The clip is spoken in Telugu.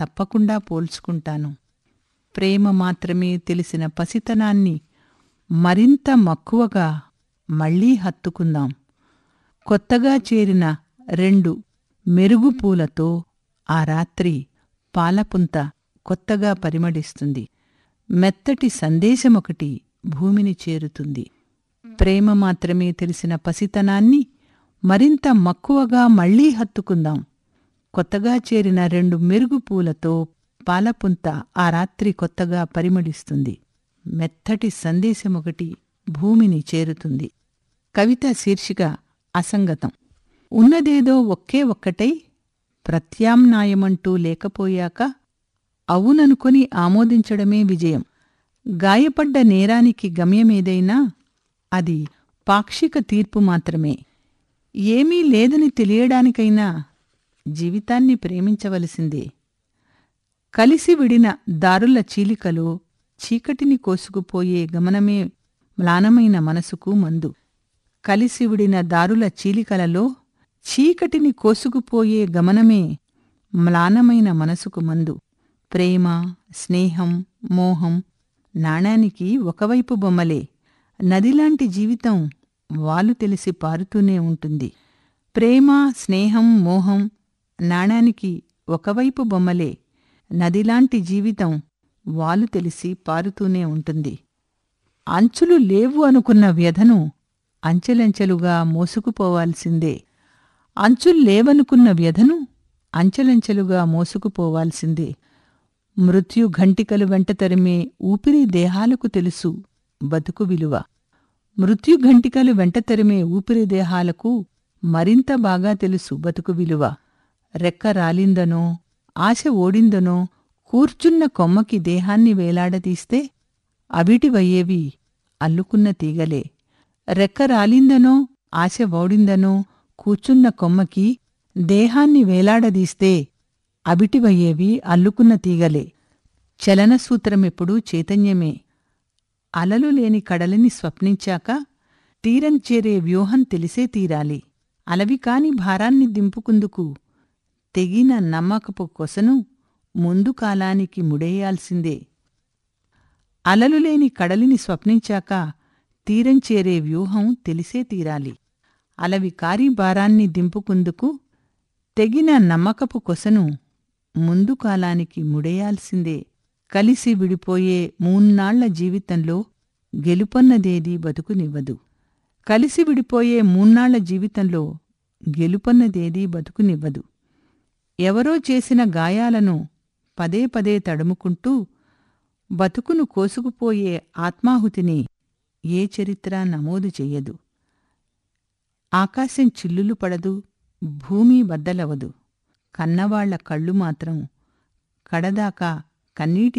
తప్పకుండా పోల్చుకుంటాను ప్రేమ మాత్రమే తెలిసిన పసితనాన్ని మరింత మక్కువగా మళ్ళీ హత్తుకుందాం కొత్తగా చేరిన రెండు మెరుగు పూలతో ఆ రాత్రి పాలపుంత కొత్తగా పరిమళిస్తుంది మెత్తటి సందేశమొకటి భూమిని చేరుతుంది ప్రేమ మాత్రమే తెలిసిన పసితనాన్ని మరింత మక్కువగా మళ్ళీ హత్తుకుందాం కొత్తగా చేరిన రెండు మెరుగు పూలతో పాలపుంత ఆ రాత్రి కొత్తగా పరిమళిస్తుంది మెత్తటి సందేశమొకటి భూమిని చేరుతుంది కవిత శీర్షిక అసంగతం ఉన్నదేదో ఒకే ఒక్కటై ప్రత్యామ్నాయమంటూ లేకపోయాక అవుననుకొని ఆమోదించడమే విజయం గాయపడ్డ నేరానికి గమ్యమేదైనా అది పాక్షిక తీర్పు మాత్రమే ఏమీ లేదని తెలియడానికైనా జీవితాన్ని ప్రేమించవలసిందే కలిసి విడిన దారుల చీలికలో చీకటిని కోసుకుపోయే గమనమే మ్లానమైన మనసుకు మందు కలిసి విడిన దారుల చీలికలలో చీకటిని కోసుకుపోయే గమనమే మ్లానమైన మనసుకు మందు ప్రేమ స్నేహం మోహం నాణానికి ఒకవైపు బొమ్మలే నదిలాంటి జీవితం వాలు తెలిసి పారుతూనే ఉంటుంది ప్రేమ స్నేహం మోహం నాణానికి ఒకవైపు బొమ్మలే నదిలాంటి జీవితం వాలు తెలిసి పారుతూనే ఉంటుంది అంచులు లేవు అనుకున్న వ్యధను అంచెలంచెలుగా మోసుకుపోవాల్సిందే అంచుల్లేవనుకున్న వ్యధను అంచెలంచెలుగా మోసుకుపోవాల్సిందే మృత్యు ఘంటికలు వెంట తరిమే ఊపిరి దేహాలకు తెలుసు బతుకు విలువ మృత్యు ఘంటికలు వెంట తరిమే ఊపిరి దేహాలకు మరింత బాగా తెలుసు బతుకు విలువ రెక్క రాలిందనో ఆశ ఓడిందనో కూర్చున్న కొమ్మకి దేహాన్ని వేలాడదీస్తే అవిటివయ్యేవి అల్లుకున్న తీగలే రెక్క రాలిందనో ఆశ ఓడిందనో కూర్చున్న కొమ్మకి దేహాన్ని వేలాడదీస్తే అవిటివయ్యేవి అల్లుకున్న తీగలే చలనసూత్రమెప్పుడూ చైతన్యమే అలలు లేని కడలిని స్వప్నించాక తీరం చేరే వ్యూహం తెలిసే తీరాలి అలవి కాని భారాన్ని దింపుకుందుకు తెగిన నమ్మకపు కొసను ముందు కాలానికి ముడేయాల్సిందే అలలు లేని కడలిని స్వప్నించాక తీరం చేరే వ్యూహం తెలిసే తీరాలి అలవి కారి భారాన్ని దింపుకుందుకు తెగిన నమ్మకపు కొసను ముందు కాలానికి ముడేయాల్సిందే కలిసి విడిపోయే మూన్నాళ్ల జీవితంలో గెలుపన్నదేదీ బతుకునివ్వదు కలిసి విడిపోయే మూన్నాళ్ల జీవితంలో గెలుపన్నదేదీ బతుకునివ్వదు ఎవరో చేసిన గాయాలను పదే పదే తడుముకుంటూ బతుకును కోసుకుపోయే ఆత్మాహుతిని ఏ చరిత్ర నమోదు చెయ్యదు ఆకాశం చిల్లులు పడదు భూమి బద్దలవదు కన్నవాళ్ల కళ్ళు మాత్రం కడదాకా కన్నీటి